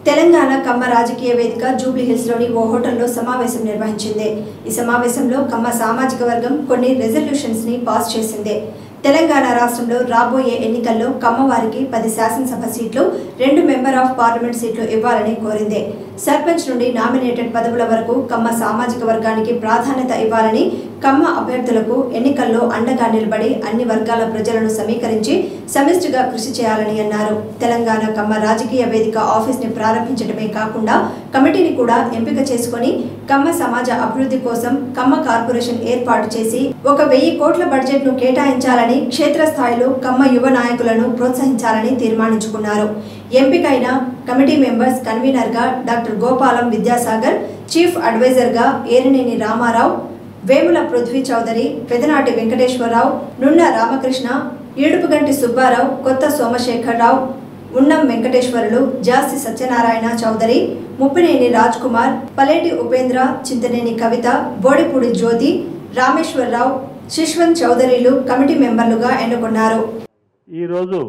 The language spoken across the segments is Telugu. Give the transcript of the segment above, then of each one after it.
తెలంగాణ కమ్మ రాజకీయ వేదిక జూబ్లీ హిల్స్ లోని ఓ హోటల్లో సమావేశం నిర్వహించింది ఈ సమావేశంలో కమ్మ సామాజిక వర్గం కొన్ని రెజల్యూషన్స్ ని పాస్ చేసింది తెలంగాణ రాష్ట్రంలో రాబోయే ఎన్నికల్లో కమ్మవారికి పది శాసనసభ సీట్లు రెండు మెంబర్ ఆఫ్ పార్లమెంట్ సీట్లు ఇవ్వాలని కోరింది సర్పంచ్ నుండి నామినేటెడ్ పదవుల వరకు కమ్మ సామాజిక వర్గానికి ప్రాధాన్యత ఇవ్వాలని కమ్మ అభ్యర్థులకు ఎన్నికల్లో అండగా నిలబడి అన్ని వర్గాల ప్రజలను సమీకరించి సమిష్టిగా కృషి చేయాలని అన్నారు తెలంగాణ కమ్మ రాజకీయ వేదిక ఆఫీస్ ని ప్రారంభించడమే కాకుండా కమిటీని కూడా ఎంపిక చేసుకొని కమ్మ సమాజ అభివృద్ధి కోసం కమ్మ కార్పొరేషన్ ఏర్పాటు చేసి ఒక వెయ్యి కోట్ల బడ్జెట్ ను కేటాయించాలని క్షేత్రస్థాయిలో కమ్మ యువ నాయకులను ప్రోత్సహించాలని తీర్మానించుకున్నారు ఎంపికైన కమిటీ మెంబర్స్ కన్వీనర్ గా doctor Gopalam Vidyasagar chief adviser గా ఏరినేని రామారావు వేముల పృథ్వీ చౌదరి పెదనాటి వెంకటేశ్వరరావు నున్న రామకృష్ణ ఏడుపుగంటి సుబ్బారావు కొత్త సోమశేఖరరావు ఉన్నం వెంకటేశ్వరులు జాస్తి సత్యనారాయణ చౌదరి ముప్పినేని రాజ్ కుమార్ పలేటి ఉపేంద్ర చింతనేని కవిత బోడిపూడి జ్యోతి రామేశ్వరరావు శిశ్వంత్ చౌదరిలు కమిటీ మెంబర్లుగా ఎన్నుకున్నారు ఈరోజు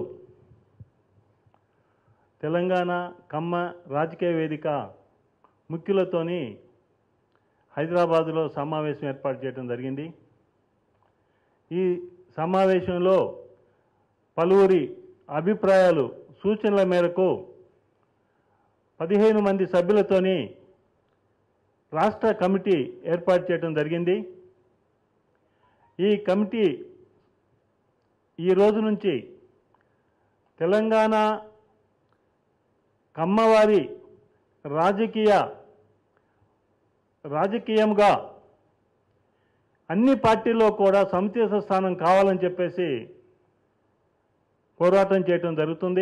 తెలంగాణ కమ్మ రాజకీయ వేదిక ముఖ్యులతోని హైదరాబాదులో సమావేశం ఏర్పాటు చేయడం జరిగింది ఈ సమావేశంలో పలువురి అభిప్రాయాలు సూచనల మేరకు పదిహేను మంది సభ్యులతోని రాష్ట్ర కమిటీ ఏర్పాటు చేయడం జరిగింది ఈ కమిటీ ఈ రోజు నుంచి తెలంగాణ కమ్మవారి రాజకీయ రాజకీయంగా అన్ని పార్టీల్లో కూడా సమితిత స్థానం కావాలని చెప్పేసి పోరాటం చేయటం జరుగుతుంది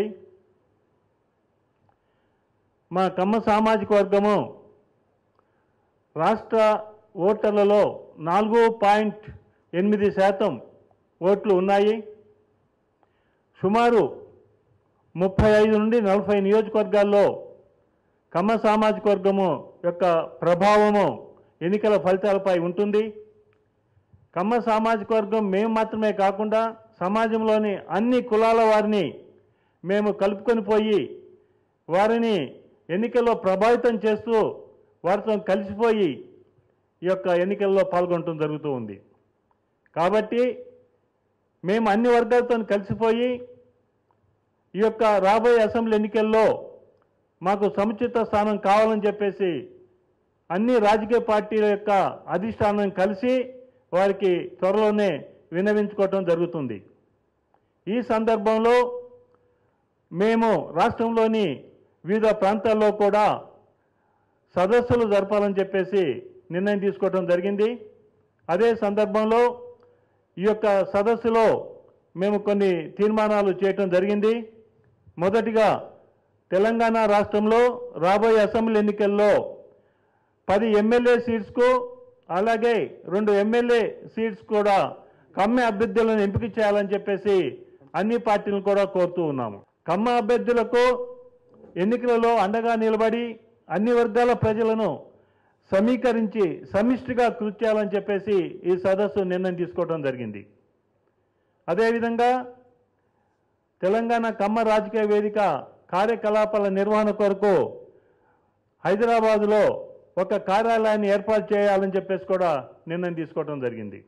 మా కమ్మ సామాజిక వర్గము రాష్ట్ర ఓటర్లలో నాలుగు పాయింట్ ఎనిమిది శాతం ఓట్లు ఉన్నాయి సుమారు ముప్పై ఐదు నుండి నలభై నియోజకవర్గాల్లో కమ్మ సామాజిక వర్గము యొక్క ప్రభావము ఎన్నికల ఫలితాలపై ఉంటుంది కమ్మ సామాజిక వర్గం మేము మాత్రమే కాకుండా సమాజంలోని అన్ని కులాల వారిని మేము కలుపుకొని పోయి వారిని ఎన్నికల్లో ప్రభావితం చేస్తూ వారితో కలిసిపోయి ఈ యొక్క ఎన్నికల్లో పాల్గొనడం జరుగుతూ ఉంది కాబట్టి మేము అన్ని వర్గాలతో కలిసిపోయి ఈ యొక్క రాబోయే అసెంబ్లీ ఎన్నికల్లో మాకు సముచిత స్థానం కావాలని చెప్పేసి అన్ని రాజకీయ పార్టీల యొక్క అధిష్టానం కలిసి వారికి త్వరలోనే విన్నవించుకోవటం జరుగుతుంది ఈ సందర్భంలో మేము రాష్ట్రంలోని వివిధ ప్రాంతాల్లో కూడా సదస్సులు జరపాలని చెప్పేసి నిర్ణయం తీసుకోవడం జరిగింది అదే సందర్భంలో ఈ యొక్క సదస్సులో మేము కొన్ని తీర్మానాలు చేయటం జరిగింది మొదటిగా తెలంగాణ రాష్ట్రంలో రాబోయే అసెంబ్లీ ఎన్నికల్లో పది ఎమ్మెల్యే సీట్స్కు అలాగే రెండు ఎమ్మెల్యే సీట్స్ కూడా కమ్మ అభ్యర్థులను ఎంపిక చేయాలని చెప్పేసి అన్ని పార్టీలను కూడా కోరుతూ ఉన్నాము కమ్మ అభ్యర్థులకు ఎన్నికలలో అండగా నిలబడి అన్ని వర్గాల ప్రజలను సమీకరించి సమిష్టిగా కృషి చేయాలని చెప్పేసి ఈ సదస్సు నిర్ణయం తీసుకోవడం జరిగింది అదేవిధంగా తెలంగాణ కమ్మ రాజకీయ వేదిక కార్యకలాపాల నిర్వహణ కొరకు హైదరాబాదులో ఒక కార్యాలయాన్ని ఏర్పాటు చేయాలని చెప్పేసి కూడా నిర్ణయం తీసుకోవడం జరిగింది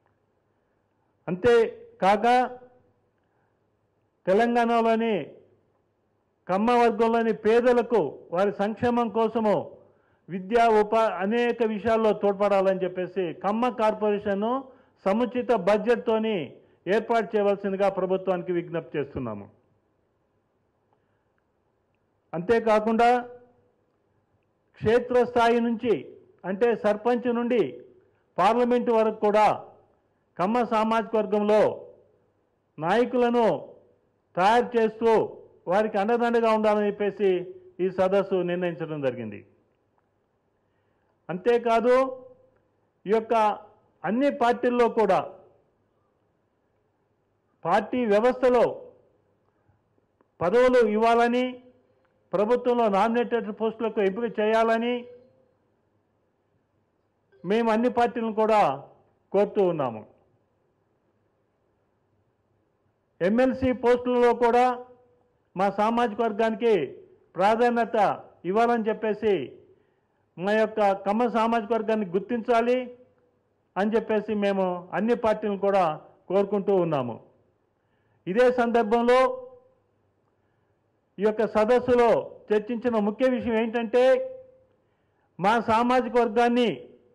అంతేకాక తెలంగాణలోని కమ్మ వర్గంలోని పేదలకు వారి సంక్షేమం కోసము విద్యా ఉపా అనేక విషయాల్లో తోడ్పడాలని చెప్పేసి కమ్మ కార్పొరేషన్ సముచిత బడ్జెట్తోని ఏర్పాటు చేయవలసిందిగా ప్రభుత్వానికి విజ్ఞప్తి చేస్తున్నాము అంతేకాకుండా క్షేత్రస్థాయి నుంచి అంటే సర్పంచ్ నుండి పార్లమెంటు వరకు కూడా కమ్మ సామాజిక వర్గంలో నాయకులను తయారు చేస్తూ వారికి అండదండగా ఉండాలని చెప్పేసి ఈ సదస్సు నిర్ణయించడం జరిగింది అంతేకాదు ఈ యొక్క అన్ని పార్టీల్లో కూడా పార్టీ వ్యవస్థలో పదవులు ఇవ్వాలని ప్రభుత్వంలో నామినేటెడ్ పోస్టులకు ఎంపిక చేయాలని మేము అన్ని పార్టీలను కూడా కోరుతూ ఉన్నాము ఎమ్మెల్సీ పోస్టులలో కూడా మా సామాజిక వర్గానికి ప్రాధాన్యత ఇవ్వాలని చెప్పేసి మా యొక్క కమ్మ సామాజిక వర్గాన్ని గుర్తించాలి అని చెప్పేసి మేము అన్ని పార్టీలను కూడా కోరుకుంటూ ఉన్నాము ఇదే సందర్భంలో ఈ యొక్క సదస్సులో చర్చించిన ముఖ్య విషయం ఏంటంటే మా సామాజిక వర్గాన్ని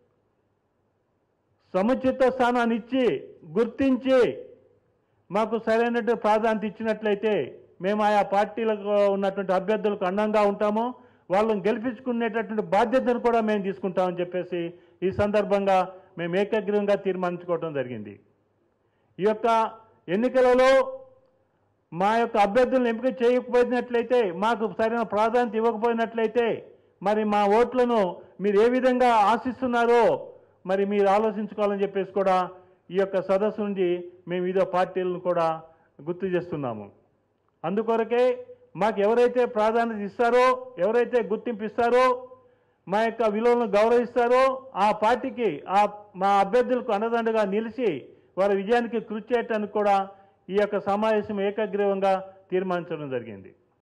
సముచిత స్థానాన్ని ఇచ్చి గుర్తించి మాకు సరైనటువంటి ప్రాధాన్యత ఇచ్చినట్లయితే మేము ఆయా పార్టీలకు ఉన్నటువంటి అభ్యర్థులకు అండంగా ఉంటాము వాళ్ళని గెలిపించుకునేటటువంటి బాధ్యతను కూడా మేము తీసుకుంటామని చెప్పేసి ఈ సందర్భంగా మేము ఏకగ్రీవంగా తీర్మానించుకోవడం జరిగింది ఈ యొక్క ఎన్నికలలో మా యొక్క అభ్యర్థులను ఎంపిక చేయకపోయినట్లయితే మాకు సరైన ప్రాధాన్యత ఇవ్వకపోయినట్లయితే మరి మా ఓట్లను మీరు ఏ విధంగా ఆశిస్తున్నారో మరి మీరు ఆలోచించుకోవాలని చెప్పేసి కూడా ఈ యొక్క సదస్సు నుండి మేము వివిధ పార్టీలను కూడా గుర్తు చేస్తున్నాము అందుకొరకే మాకు ఎవరైతే ప్రాధాన్యత ఇస్తారో ఎవరైతే గుర్తింపు ఇస్తారో మా యొక్క విలువలను గౌరవిస్తారో ఆ పార్టీకి ఆ మా అభ్యర్థులకు అండదండగా నిలిచి వారి విజయానికి కృషి చేయటానికి కూడా ఈ యొక్క సమావేశం ఏకగ్రీవంగా తీర్మానించడం జరిగింది